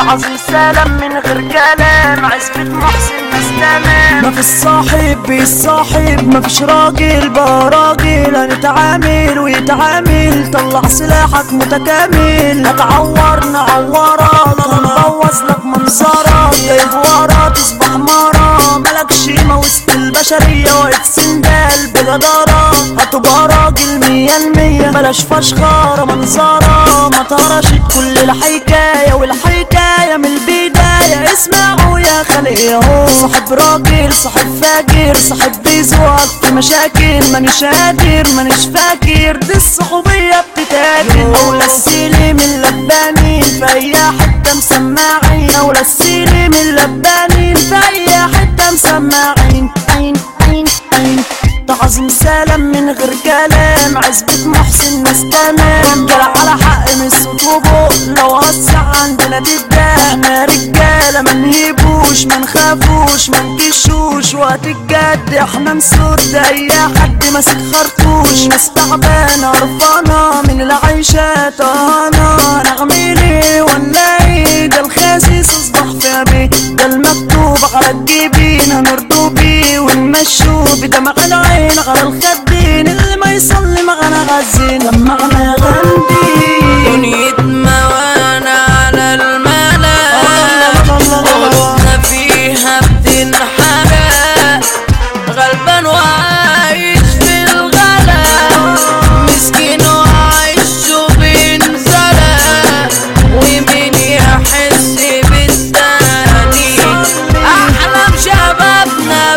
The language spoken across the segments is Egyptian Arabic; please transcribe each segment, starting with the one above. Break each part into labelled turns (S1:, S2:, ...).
S1: تعظيم سلام من غير كلام عزبة محسن ناس تمام
S2: ما فيش صاحب بيصاحب ما فيش راجل بقى راجل هنتعامل ويتعامل طلع سلاحك متكامل هتعور نعورك هنبوظ لك منظرك جايب ورا تصبح مرة مالكش قيمة وسط البشرية واقف سندال بجدارة هتبقى راجل مية المية بلاش فشخرة منظرة ما ترشت كل الحكاية والحكاية من البداية اسمعوا يا خلق ياهو صاحب راجل صاحب فاجر صاحب بيزوق في مشاكل مانيش قادر مانيش فاكر دي الصحوبية بتتاكل أولى السيلي من لبانين في أي حتة مسماعين أولى السيلي من لبانين في أي حتة مسماعين عين عين عين تعظيم سلام من غير كلام عزبة محسن ناس تمام جرى على حق من الصوت وبق لو وسع عندنا تبدا احنا رجالة ما نهيبوش ما نخافوش ما نكشوش وقت الجد احنا نسد اي حد ماسك خرطوش ناس تعبانة قرفانة من العيشة طهانة نعملي ولا ايه ده الخاسيس اصبح في ابي ده المكتوب على الجبين هنرضو بيه ونمشوا بدمع العين على الخدين اللي ما يصلي معنا غزين لما انا غندي
S3: دنيتنا وانا على الملا قلوبنا فيها بتنحرق غلبان وعايش في الغلا مسكين وعايش وبينزلق ومين يحس بالتاني احلام شبابنا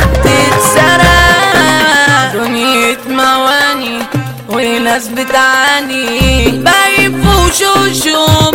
S3: بتتسرق دنيا مواني وناس بتعاني باين وشوشو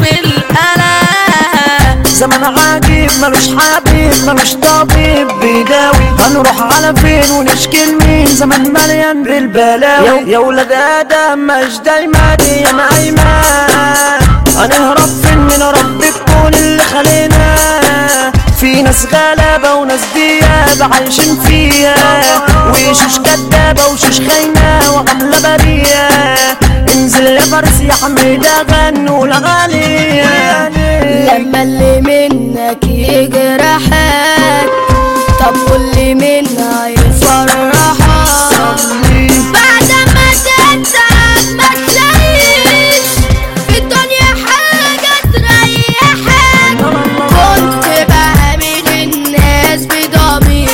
S3: بالقلق
S2: زمن عجيب ملوش حبيب ملوش طبيب بيداوي هنروح على فين ونشكي لمين زمن مليان بالبلاوي يا ولاد ادم مش دايما يا ايمان هنهرب فين من رب الكون اللي خلينا في ناس غلابة وناس ديابة عايشين فيها وشوش كدابة وشوش خاينة وعاملة برية انزل يا فارس يا حميدة غنوا الأغاني
S4: لما اللي منك يجرحك طب واللي منا يفرحك بعد ما تتعب ما تلاقيش في الدنيا حاجة تريحك كنت بعمل الناس بضمير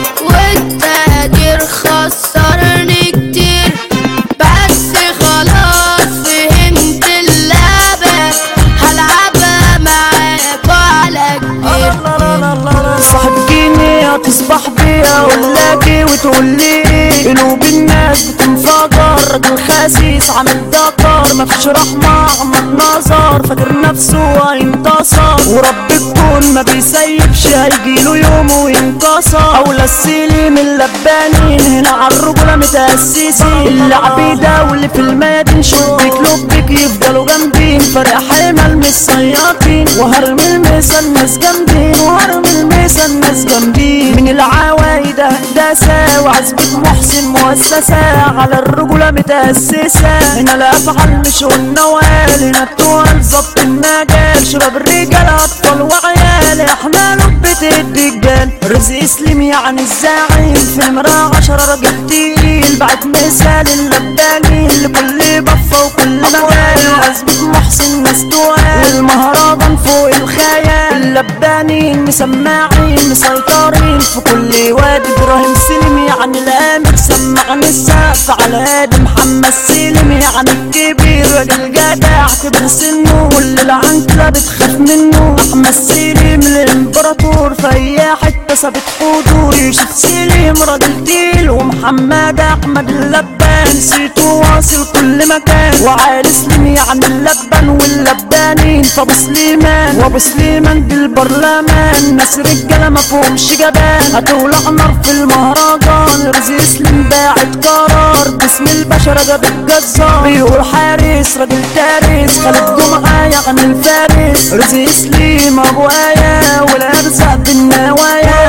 S4: والتقدير خسرني كتير بس خلاص فهمت اللعبة هلعبها معاك وعلى كبير
S2: صاحب جيني هتصبح بيا ولاكي وتقول لي قلوب الناس بتنفجر راجل خسيس عامل دكر مفيش رحمة عمك نظر فاكر نفسه هينتصر ورب الكون ما بيسيبش هيجيله يوم وينكسر أولى السيلي من اللبانين هنا عالرجولة متأسسين اللعب ده واللي في المدين شبك لبك يفضلوا جامدين فرق حمل مش صياطين وهرمي الميسا الناس جامدين وهرمي الميسا الناس جامدين من العوايد هندسة وعزبة محسن مؤسسة على الرجولة متأسسة هنا الأفعال مش والنوال هنا التوال ظبط المجال شباب الرجال أطفال وعيال احنا لبة الرجال رزق سليم يعني الزعيم في المراء عشرة راجل تقيل بعد مثال اللبانين لكل بفة وكل مجال عزبة محسن ناس توال والمهرجان فوق الخيال اللبانين مسماعين مسيطرين في كل وادي ابراهيم سليم يعني الامر سمعني السقف على هادي محمد سليم يعني الكبير راجل جدع كبر سنه واللي العنكلة بتخاف منه احمد سليم الامبراطور في اي حتة ثابت حضور يوسف سليم راجل تقيل ومحمد احمد اللبان سيته واصل كل مكان وعالي سليم يعني اللبن واللبانين فابو سليمان وابو سليمان دي البرلمان ناس رجاله ما فيهمش جبان هتولع نار في المهرجان رزق سليم باعت قرار باسم البشر جاب الجزار بيقول حارس راجل تارس خالد جمعه يعني الفارس رزق سليم ابو ايه والارزاق بالنوايا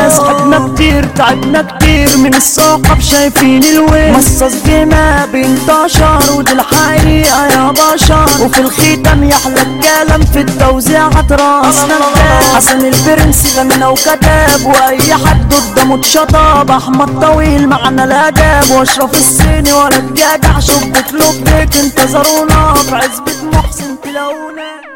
S2: صحبنا كتير تعبنا كتير من الصحاب شايفين الوين مصاص دماء بينتشر ودي الحقيقة يا بشر وفي الختام يحلى الكلام في التوزيعات راسنا الباب حسن البرنس غنى وكتاب واي حد قدامه اتشطب احمد طويل معنا الاداب واشرف الصيني ولا الجدع شبك لبك انتظرونا في عزبة محسن تلاقونا